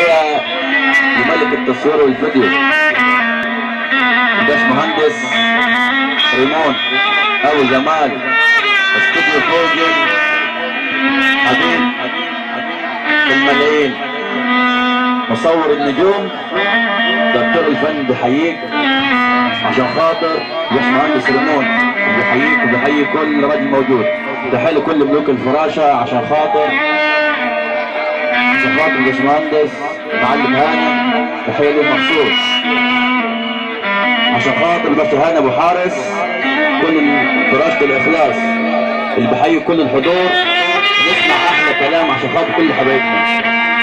تحية لملك التصوير والفيديو باش مهندس ريمون ابو جمال استوديو فوجي حبيب الملايين مصور النجوم دكتور الفن بحييك عشان خاطر باش مهندس ريمون بحييك وبحيي كل راجل موجود تحية لكل ملوك الفراشة عشان خاطر عشان خاطر الباشمهندس معلم هاني تحية له مخصوص عشان خاطر الباشا هاني ابو حارس كل فراشة الاخلاص اللي بحيي كل الحضور نسمع احلى كلام عشان خاطر كل حبايبنا